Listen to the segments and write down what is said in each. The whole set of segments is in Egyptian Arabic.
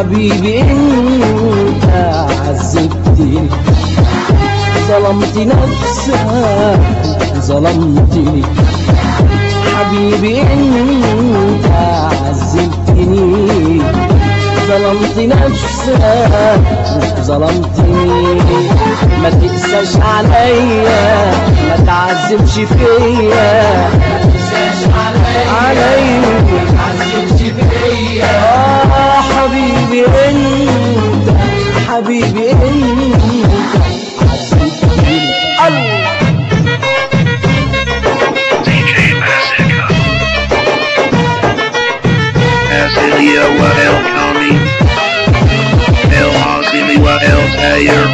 حبيبي انت عذبتني ظلمت نفسك ظلمتني حبيبي انت عذبتني ظلمت نفسك ظلمتني ما تقساش عليا ما تعذبش فيا عليا آه حبيبي انت حبيبي انت عذبتني الله DJ Massacre. Azealia, what else, Tommy? El Azili, what else, Ayer?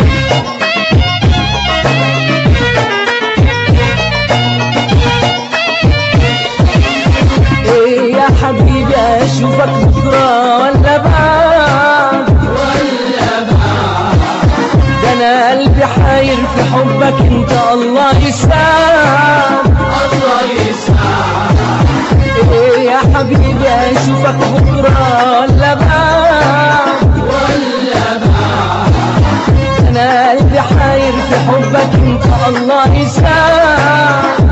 ايه يا حبيبي اشوفك بكره ولا بعد ده انا قلبي حاير في حبك انت الله يسعد ايه يا حبيبي اشوفك بكره ولا بعد ده انا قلبي حاير في حبك انت الله يسعد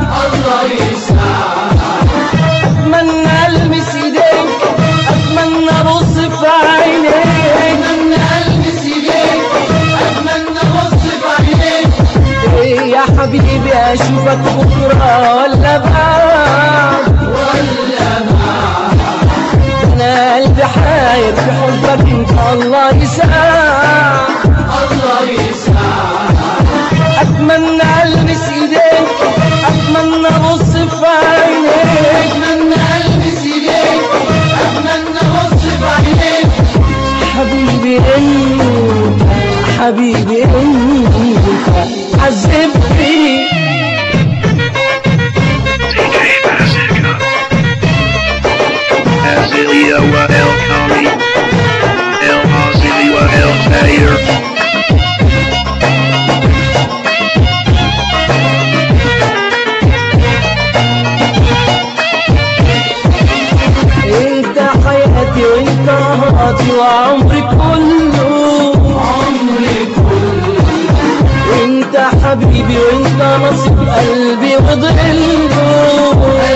اتمنى المس ايديك اتمنى ابص في عينيك ايه يا حبيبي اشوفك بكره ولا بعد انا قلبي حاير في حبك انت الله يسعد اتمنى المس ايديك اتمنى ابص في عينيك حبيبي انت حبيبي انت عذبتني DJ Massacre. Azealia, what else, Tommy? El Azili, what else, Ayer? انت حياتي وانت هاتي وعمري كله انت حبيبي وانت نصيب قلبي وضله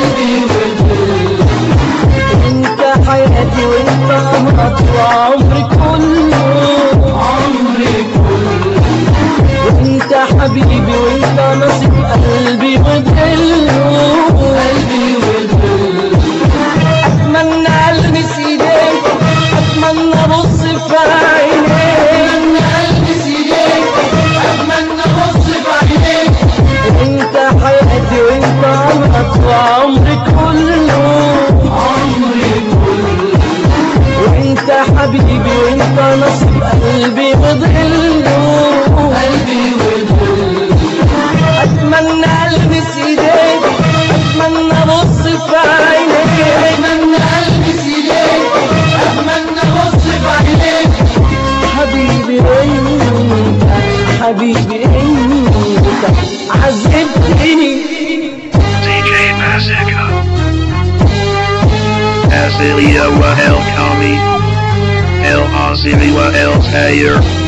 انت حياتي وانت هاتي وعمري كله وانت حبيبي وانت نصيب قلبي وضله اتمنى المس ايديك اتمنى ابص في عينيك انت حياتي وانت عمرك وعمري كله وانت حبيبي وانت نصيب قلبي وضله اتمنى البس ايديك اتمنى ابص في عينيك حبيبي انت حبيبي انت عذبتني DJ Massacre. Azealia, what else, Tommy? El Azili, what else, Ayer?